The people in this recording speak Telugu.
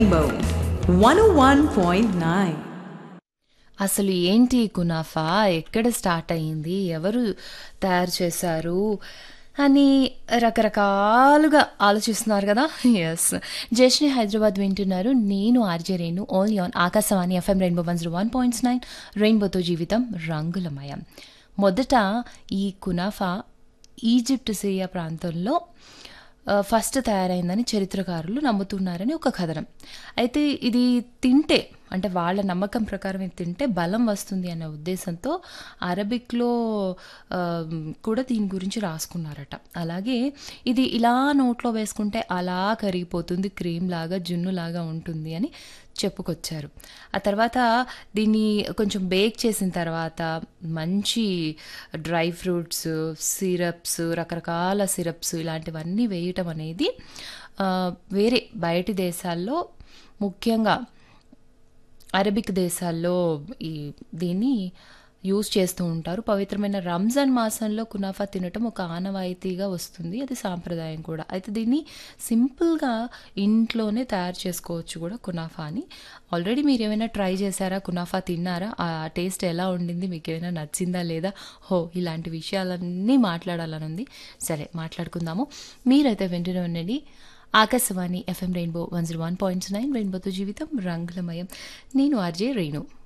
Rainbow 101.9. అసలు ఏంటి ఈ కునాఫా ఎక్కడ స్టార్ట్ అయ్యింది ఎవరు తయారు చేశారు అని రకరకాలుగా ఆలోచిస్తున్నారు కదా ఎస్ జస్ని హైదరాబాద్ వింటున్నారు నేను RJ Renu only on Akashvani FM Rainbow one zero one points nine రెయిన్బోతో జీవితం రంగులమయం మొదట ఈ కునాఫా ఈజిప్ట్ సిరియా ప్రాంతంలో ఆ, ఫస్ట్ తయారైందని చరిత్రకారులు నమ్ముతున్నారని ఒక కథనం అయితే ఇది తింటే అంటే వాళ్ళ నమ్మకం ప్రకారం ఇది తింటే బలం వస్తుంది అనే ఉద్దేశంతో అరబిక్లో ఆ, కూడా దీని గురించి రాసుకున్నారట అలాగే ఇది ఇలా నోట్లో వేసుకుంటే అలా కరిగిపోతుంది క్రీమ్ లాగా జున్ను లాగా ఉంటుంది అని చెప్పుకొచ్చారు ఆ తర్వాత దీన్ని కొంచెం బేక్ చేసిన తర్వాత మంచి డ్రై ఫ్రూట్స్ సిరప్స్ రకరకాల సిరప్స్ ఇలాంటివన్నీ వేయటం అనేది ఆ, వేరే బయటి దేశాల్లో ముఖ్యంగా అరబిక్ దేశాల్లో ఈ దీన్ని యూజ్ చేస్తూ ఉంటారు పవిత్రమైన రంజాన్ మాసంలో కునాఫా తినటం ఒక ఆనవాయితీగా వస్తుంది అది సాంప్రదాయం కూడా అయితే దీన్ని సింపుల్గా ఇంట్లోనే తయారు చేసుకోవచ్చు కూడా కునాఫాని ఆల్రెడీ మీరు ఏమైనా ట్రై చేశారా కునాఫా తిన్నారా ఆ టేస్ట్ ఎలా ఉండింది మీకు ఏమైనా నచ్చిందా లేదా హో ఇలాంటి విషయాలన్నీ మాట్లాడాలని ఉంది సరే మాట్లాడుకుందాము మీరైతే వింటూనే ఉండండి Akashvani FM Rainbow one zero one points nine రెయిన్బోతో జీవితం రంగులమయం నేను ఆర్జే రేణు